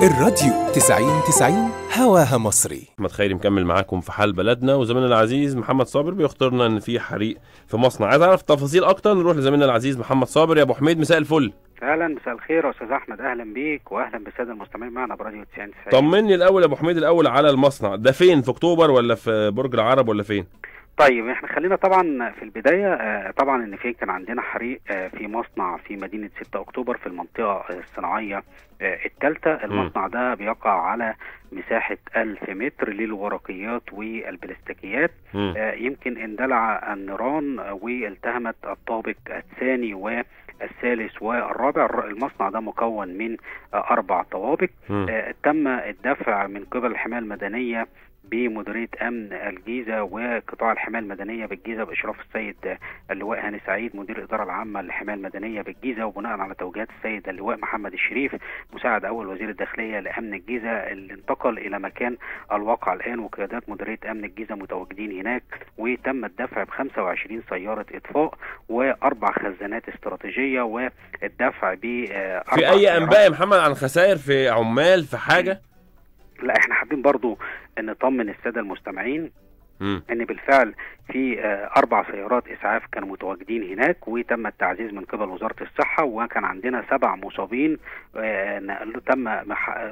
الراديو 90 90 هواها مصري احمد خيري مكمل معاكم في حال بلدنا وزميلنا العزيز محمد صابر بيخطرنا ان في حريق في مصنع عايز اعرف تفاصيل اكتر نروح لزميلنا العزيز محمد صابر يا ابو حميد مساء الفل اهلا مساء الخير يا استاذ احمد اهلا بيك واهلا بالساده المستمعين معنا براديو 90 90 طمني الاول يا ابو حميد الاول على المصنع ده فين في اكتوبر ولا في برج العرب ولا فين طيب احنا خلينا طبعا في البدايه آه، طبعا ان في كان عندنا حريق آه، في مصنع في مدينه 6 اكتوبر في المنطقه الصناعيه الثالثه المصنع ده بيقع على مساحه 1000 متر للورقيات والبلاستيكيات مم. آه، يمكن اندلع النيران آه، والتهمت الطابق الثاني والثالث والرابع الر- المصنع ده مكون من آه، اربع طوابق مم. آه، تم الدفع من قبل الحمايه المدنيه بمديريه امن الجيزه وقطاع الحمايه المدنيه بالجيزه باشراف السيد آه، اللواء هاني سعيد مدير الاداره العامه للحمايه المدنيه بالجيزه وبناء على توجيهات السيد اللواء محمد الشريف مساعد اول وزير الداخليه لامن الجيزه اللي انتقل الى مكان الواقع الان وقيادات مديريه امن الجيزه متواجدين هناك وتم الدفع ب 25 سياره اطفاء واربع خزانات استراتيجيه والدفع ب آه، في أربع اي سيارات. انباء يا محمد عن خسائر في عمال في حاجه لا احنا حابين برضو ان نطمن الساده المستمعين مم. ان بالفعل في آه، اربع سيارات اسعاف كانوا متواجدين هناك وتم التعزيز من قبل وزاره الصحه وكان عندنا سبع مصابين آه، نقلوا- تم مح- آه،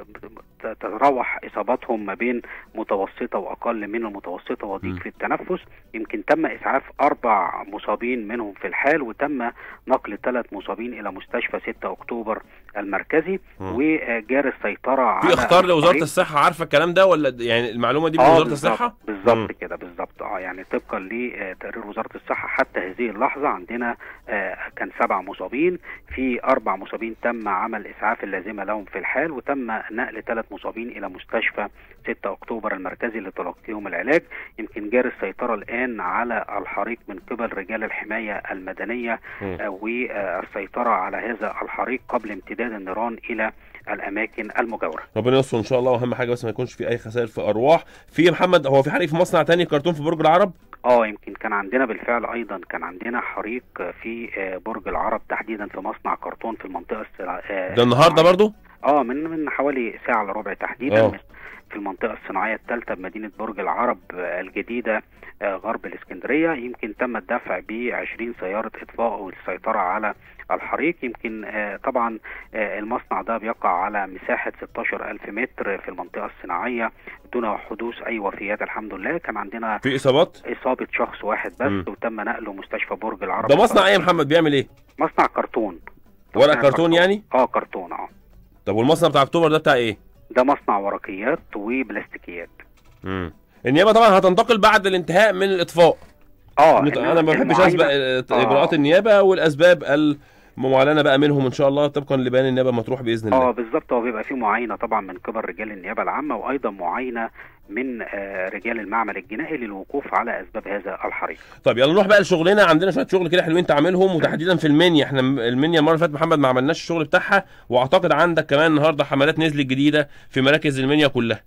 تتراوح اصاباتهم ما بين متوسطه واقل من المتوسطه م. وضيق في التنفس يمكن تم اسعاف اربع مصابين منهم في الحال وتم نقل ثلاث مصابين الى مستشفى 6 اكتوبر المركزي مم. وجاري السيطره على في اخطار لوزاره الطريق. الصحه عارفه الكلام ده ولا يعني المعلومه دي من آه، وزاره بالظبط- الصحه بالظبط مم. كده بالظبط اه يعني طبقا لتقرير وزاره الصحه حتى هذه اللحظه عندنا آه كان سبع مصابين في اربع مصابين تم عمل اسعاف اللازمه لهم في الحال وتم نقل ثلاث مصابين الى مستشفى 6 اكتوبر المركزي لتلقيهم العلاج يمكن جاري السيطره الان على الحريق من قبل رجال الحمايه المدنيه مم. آه والسيطره على هذا الحريق قبل امتداد النيران الى الاماكن المجاوره ربنا يستر ان شاء الله واهم حاجه بس ما يكونش في اي خسائر في ارواح في يا محمد هو في حريق في مصنع تاني كرتون في برج العرب اه يمكن كان عندنا بالفعل ايضا كان عندنا حريق في آه، برج العرب تحديدا في مصنع كرتون في المنطقه الصناعيه ده النهارده برضو اه من من حوالي ساعه الا ربع تحديدا آه. في المنطقه الصناعيه الثالثه بمدينه برج العرب آه، الجديده آه، غرب الاسكندريه يمكن تم الدفع ب 20 سياره اطفاء والسيطره على الحريق يمكن آه، طبعا آه، المصنع ده بيقع على مساحه 16000 متر في المنطقه الصناعيه دون حدوث اي وفيات الحمد لله كان عندنا في اصابات اصابه شخص واحد بس مم. وتم نقله مستشفى برج العرب ده مصنع ايه يا محمد بيعمل ايه مصنع كرتون ورق مصنع كرتون يعني اه كرتون اه طب والمصنع بتاع اكتوبر ده بتاع ايه ده مصنع ورقيات وبلاستيكيات مم. النيابه طبعا هتنتقل بعد الانتهاء من الاطفاء اه نت- الم- انا ما بحبش المعاينة- اسبق آه. اجراءات النيابه والاسباب المعلنه بقى منهم ان شاء الله طبقا لبيان النيابه مطروح باذن اه الله بالظبط هو بيبقى فيه معاينه طبعا من قبل رجال النيابه العامه وايضا معاينه من آه، رجال المعمل الجنائي للوقوف على اسباب هذا الحريق طب يلا نروح بقى لشغلنا عندنا شويه شغل كده حلوين تعملهم وتحديدا في المنيا احنا م- المنيا المره اللي فاتت محمد ما عملناش الشغل بتاعها واعتقد عندك كمان النهارده حملات نزلت جديده في مراكز المنيا كلها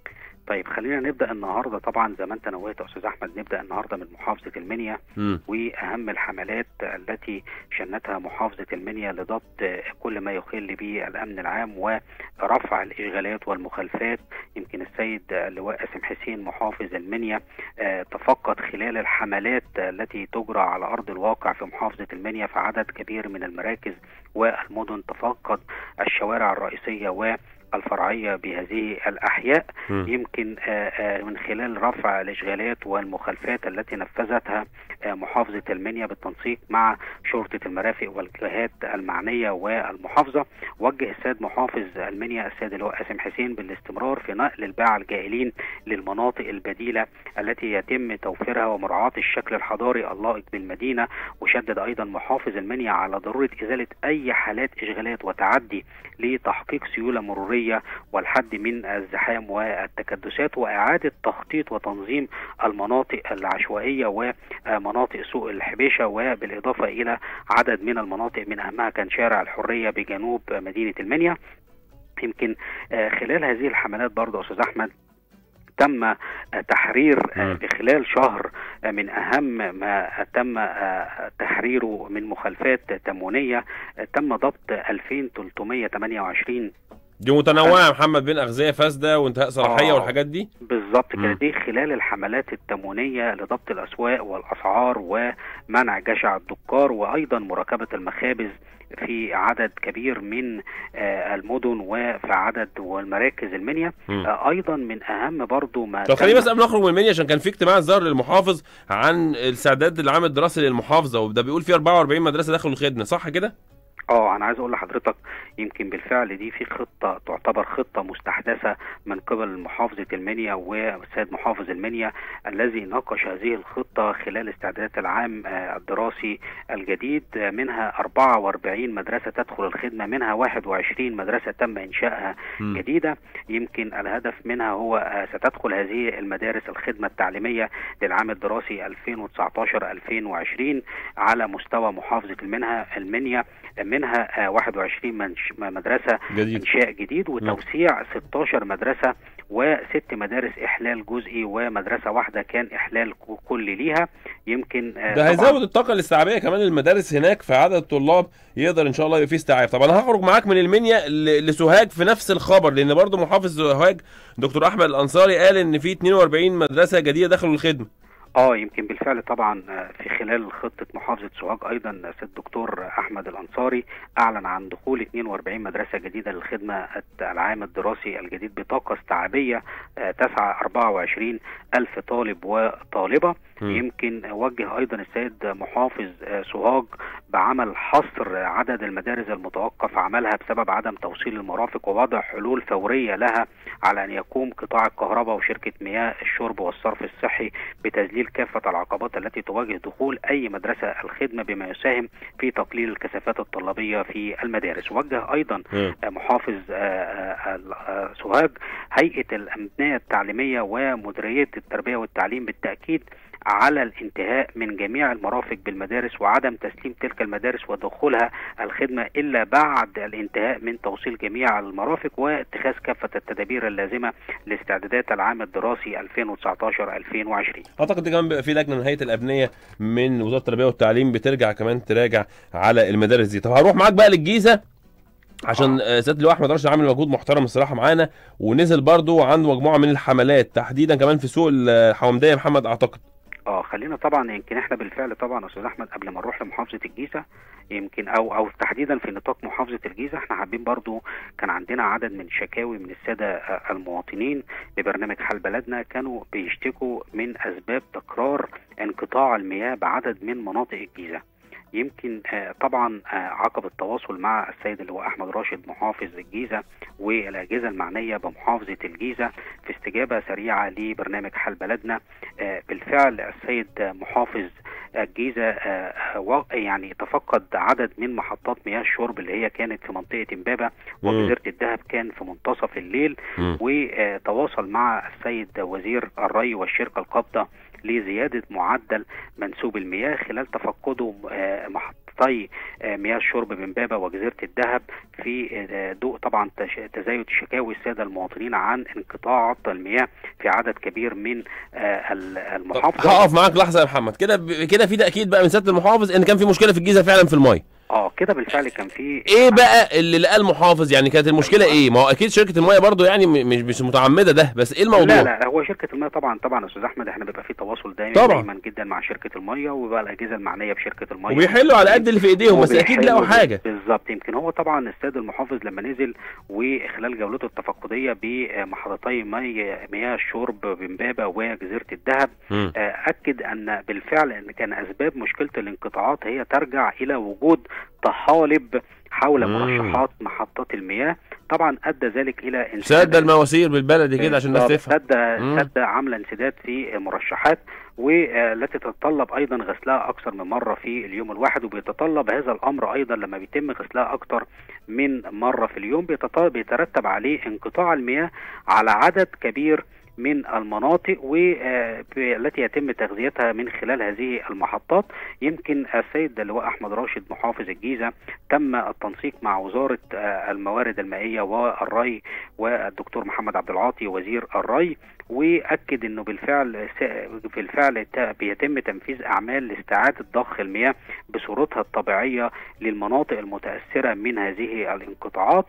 طيب خلينا نبدا النهارده طبعا زي ما انت نوهت يا استاذ احمد نبدا النهارده من محافظه المنيا مم. واهم الحملات التي شنتها محافظه المنيا لضبط كل ما يخل بالامن العام ورفع الاشغالات والمخالفات يمكن السيد اللواء قاسم حسين محافظ المنيا آه، تفقد خلال الحملات التي تجرى على ارض الواقع في محافظه المنيا في عدد كبير من المراكز والمدن تفقد الشوارع الرئيسيه و الفرعيه بهذه الاحياء مم. يمكن آه، آه، من خلال رفع الاشغالات والمخالفات التي نفذتها آه، محافظه المنيا بالتنسيق مع شرطه المرافق والجهات المعنيه والمحافظه وجه السيد محافظ المنيا السيد اللواء قاسم حسين بالاستمرار في نقل الباعة الجائلين للمناطق البديله التي يتم توفيرها ومراعاه الشكل الحضاري اللائق بالمدينه وشدد ايضا محافظ المنيا على ضروره ازاله اي حالات اشغالات وتعدي لتحقيق سيوله مروريه والحد من الزحام والتكدسات واعاده تخطيط وتنظيم المناطق العشوائيه ومناطق سوق الحبيشه وبالاضافه الى عدد من المناطق من اهمها كان شارع الحريه بجنوب مدينه المنيا يمكن آه، خلال هذه الحملات برضه يا استاذ احمد تم آه، تحرير آه، مم. بخلال شهر آه، من اهم ما تم آه، تحريره من مخالفات تموينيه آه، تم ضبط 2328 دي متنوعه يا محمد بين اغذيه فاسده وانتهاء صلاحيه آه. والحاجات دي بالظبط مم. كده دي خلال الحملات التموينية لضبط الأسواق والأسعار ومنع جشع الدكار وأيضا مراقبة المخابز في عدد كبير من آه، المدن وفي عدد والمراكز المنيا مم. آه، أيضا من أهم برضو ما طب خليني تم- بس قبل ما نخرج من المنيا عشان كان في اجتماع الظاهر للمحافظ عن الاستعداد للعام الدراسي للمحافظه وده بيقول فيه 44 مدرسه دخلوا الخدمه صح كده؟ اه انا عايز اقول لحضرتك يمكن بالفعل دي في خطه تعتبر خطه مستحدثه من قبل محافظه المنيا والسيد محافظ المنيا الذي ناقش هذه الخطه خلال استعدادات العام آه، الدراسي الجديد آه، منها 44 مدرسه تدخل الخدمه منها 21 مدرسه تم انشائها مم. جديده يمكن الهدف منها هو آه، ستدخل هذه المدارس الخدمه التعليميه للعام الدراسي 2019 2020 على مستوى محافظه المنها المنيا منها آه، 21 منش- مدرسه جديد انشاء جديد وتوسيع 16 مدرسه وست مدارس احلال جزئي ومدرسه واحده كان احلال ك- كلي ليها يمكن آه، ده طبعاً- هيزود الطاقه الاستيعابيه كمان المدارس هناك في عدد الطلاب يقدر ان شاء الله يبقى فيه استيعاب طب انا هخرج معاك من المنيا ل- لسوهاج في نفس الخبر لان برضو محافظ سوهاج دكتور احمد الانصاري قال ان في 42 مدرسه جديده دخلوا الخدمه اه يمكن بالفعل طبعا آه، في خلال خطه محافظه سوهاج ايضا السيد الدكتور احمد الانصاري اعلن عن دخول 42 مدرسه جديده للخدمه الت- العام الدراسي الجديد بطاقه استيعابيه آه، تسعى 24 الف طالب وطالبه مم. يمكن وجه ايضا السيد محافظ آه، سوهاج بعمل حصر عدد المدارس المتوقف عملها بسبب عدم توصيل المرافق ووضع حلول فوريه لها على ان يقوم قطاع الكهرباء وشركه مياه الشرب والصرف الصحي بتذليل كافه العقبات التي تواجه دخول اي مدرسه الخدمه بما يساهم في تقليل الكثافات الطلابيه في المدارس وجه ايضا مم. محافظ آه، آه، آه، سوهاج هيئه الامنيه التعليميه ومديريه التربيه والتعليم بالتاكيد على الانتهاء من جميع المرافق بالمدارس وعدم تسليم تلك المدارس ودخولها الخدمه الا بعد الانتهاء من توصيل جميع المرافق واتخاذ كافه التدابير اللازمه لاستعدادات العام الدراسي 2019 2020 اعتقد كمان بيبقى في لجنه من هيئه الابنيه من وزاره التربيه والتعليم بترجع كمان تراجع على المدارس دي طب هروح معاك بقى للجيزه عشان آه، سياده اللواء احمد راشد عامل مجهود محترم الصراحه معانا ونزل برضو عنده مجموعه من الحملات تحديدا كمان في سوق الحومديه يا محمد اعتقد اه خلينا طبعا يمكن احنا بالفعل طبعا استاذ احمد قبل ما نروح لمحافظه الجيزه يمكن او او تحديدا في نطاق محافظه الجيزه احنا حابين برضو كان عندنا عدد من الشكاوي من الساده آه، المواطنين لبرنامج حال بلدنا كانوا بيشتكوا من اسباب تكرار انقطاع المياه بعدد من مناطق الجيزه يمكن آه، طبعا آه، عقب التواصل مع السيد اللي هو احمد راشد محافظ الجيزه والاجهزه المعنيه بمحافظه الجيزه في استجابه سريعه لبرنامج حال بلدنا آه، بالفعل السيد محافظ الجيزه آه، و- يعني تفقد عدد من محطات مياه الشرب اللي هي كانت في منطقه امبابه مم. وجزيره الدهب كان في منتصف الليل مم. وتواصل مع السيد وزير الري والشركه القابضه لزياده معدل منسوب المياه خلال تفقده آه، محطتي آه، مياه الشرب بامبابه وجزيره الدهب في آه، ضوء طبعا تش- تزايد شكاوي الساده المواطنين عن انقطاع المياه في عدد كبير من آه، ال- طب المحافظه هقف معاك لحظه يا محمد كده ب- كده في تاكيد بقى من سياده المحافظ ان كان في مشكله في الجيزه فعلا في المايه اه كده بالفعل كان في ايه بقى اللي لقاه المحافظ يعني كانت المشكله ايه ما هو اكيد شركه الميه برضو يعني م- مش مش متعمده ده بس ايه الموضوع لا لا هو شركه الميه طبعا طبعا يا استاذ احمد احنا بيبقى في تواصل دايما طبعا. دايما جدا مع شركه الميه وبقى الاجهزه المعنيه بشركه الميه وبيحلوا على قد اللي في ايديهم بس اكيد وبيحلوا لقوا حاجه بالظبط يمكن هو طبعا السيد المحافظ لما نزل وخلال جولته التفقديه بمحطتي مي مياه الشرب بامبابه وجزيره الدهب مم. آه، اكد ان بالفعل ان كان اسباب مشكله الانقطاعات هي ترجع الى وجود طحالب حول مم. مرشحات محطات المياه طبعا ادى ذلك الى سد انسداد المواسير بالبلدي كده عشان الناس بالظبط. تفهم سد مم. سد عامله انسداد في مرشحات والتي تتطلب ايضا غسلها اكثر من مره في اليوم الواحد وبيتطلب هذا الامر ايضا لما بيتم غسلها اكثر من مره في اليوم بيتط- بيترتب عليه انقطاع المياه على عدد كبير من المناطق والتي يتم تغذيتها من خلال هذه المحطات يمكن السيد اللواء احمد راشد محافظ الجيزه تم التنسيق مع وزاره آه، الموارد المائيه والري والدكتور محمد عبد العاطي وزير الري واكد انه بالفعل س- بالفعل ت- بيتم تنفيذ اعمال لاستعاده ضخ المياه بصورتها الطبيعيه للمناطق المتاثره من هذه الانقطاعات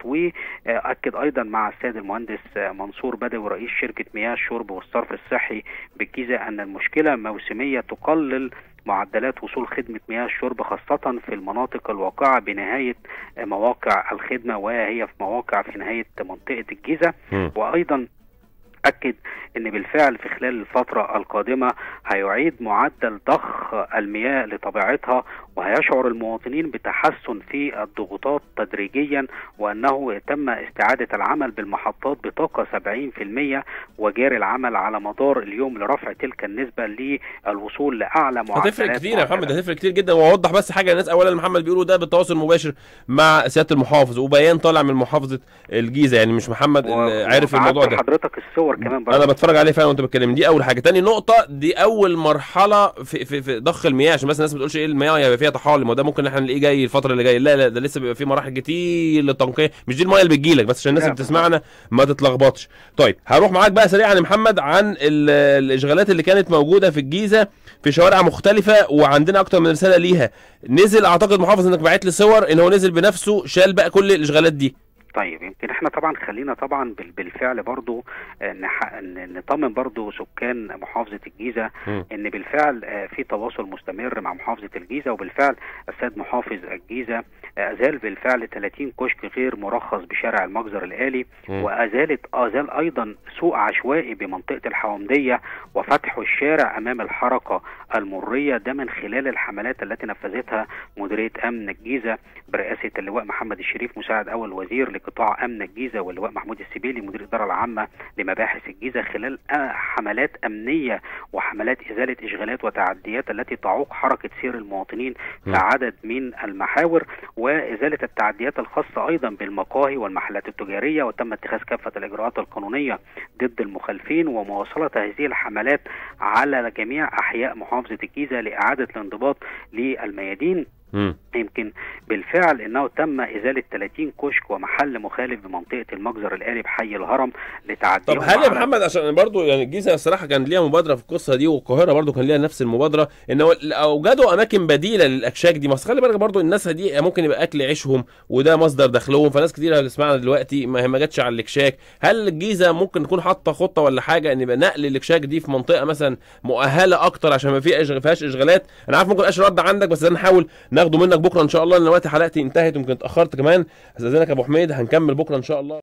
واكد ايضا مع السيد المهندس منصور بدوي رئيس شركه مياه الشرب والصرف الصحي بالجيزه ان المشكله موسميه تقلل معدلات وصول خدمة مياه الشرب خاصة في المناطق الواقعة بنهاية مواقع الخدمة وهي في مواقع في نهاية منطقة الجيزة مم. وأيضا أكد أن بالفعل في خلال الفترة القادمة هيعيد معدل ضخ المياه لطبيعتها وهيشعر المواطنين بتحسن في الضغوطات تدريجيا وأنه تم استعادة العمل بالمحطات بطاقة 70% وجاري العمل على مدار اليوم لرفع تلك النسبة للوصول لأعلى معدلات هتفرق كتير يا محمد معدلات. هتفرق كتير جدا واوضح بس حاجه للناس اولا محمد بيقولوا ده بالتواصل المباشر مع سياده المحافظ وبيان طالع من محافظه الجيزه يعني مش محمد و- اللي عارف وبعت الموضوع ده لحضرتك الصور كمان انا برضه بتفرج عليه فعلا وانت بتكلم دي اول حاجه تاني نقطه دي اول مرحله في في, في ضخ المياه عشان بس الناس ما تقولش ايه المياه هيبقى فيها طحالب ما ده ممكن احنا نلاقيه جاي الفتره اللي جايه لا لا ده لسه بيبقى في مراحل كتير للتنقيه مش دي المياه اللي بتجيلك بس عشان الناس لا، اللي بتسمعنا ما تتلخبطش طيب هروح معاك بقى سريعا يا محمد عن ال- الاشغالات اللي كانت موجوده في الجيزه في شوارع مختلفه وعندنا اكتر من رساله ليها نزل اعتقد محافظ انك بعت لي صور ان هو نزل بنفسه شال بقى كل الاشغالات دي طيب يمكن احنا طبعا خلينا طبعا بال- بالفعل برضو آه، نح- ن- نطمن برضو سكان محافظة الجيزة م. ان بالفعل آه، في تواصل مستمر مع محافظة الجيزة وبالفعل السيد محافظ الجيزة آه، ازال بالفعل 30 كشك غير مرخص بشارع المجزر الآلي م. وازالت ازال ايضا سوق عشوائي بمنطقة الحومدية وفتح الشارع امام الحركة المرية ده من خلال الحملات التي نفذتها مديرية امن الجيزة برئاسة اللواء محمد الشريف مساعد أول وزير لقطاع أمن الجيزة واللواء محمود السبيلي مدير الإدارة العامة لمباحث الجيزة خلال آه، حملات أمنية وحملات إزالة إشغالات وتعديات التي تعوق حركة سير المواطنين في م. عدد من المحاور وإزالة التعديات الخاصة أيضا بالمقاهي والمحلات التجارية وتم اتخاذ كافة الإجراءات القانونية ضد المخالفين ومواصلة هذه الحملات على جميع أحياء محافظة الجيزة لإعادة الانضباط للميادين مم. يمكن بالفعل انه تم ازاله 30 كشك ومحل مخالف بمنطقه المجزر الالي بحي الهرم لتعديهم طب هل يا على- محمد عشان برضو يعني الجيزه الصراحه كان ليها مبادره في القصه دي والقاهره برضو كان ليها نفس المبادره ان هو اوجدوا اماكن بديله للاكشاك دي بس خلي بالك برضو الناس دي ممكن يبقى اكل عيشهم وده مصدر دخلهم فناس كتير هتسمعنا دلوقتي ما هي ما جاتش على الاكشاك هل الجيزه ممكن تكون حاطه خطه ولا حاجه ان يبقى نقل الاكشاك دي في منطقه مثلا مؤهله اكتر عشان ما في أشغ- فيهاش اشغالات انا عارف ممكن اشرد عندك بس ده نحاول ناخده منك بكره ان شاء الله لان وقت حلقتي انتهت ويمكن اتاخرت كمان استاذنك يا ابو حميد هنكمل بكره ان شاء الله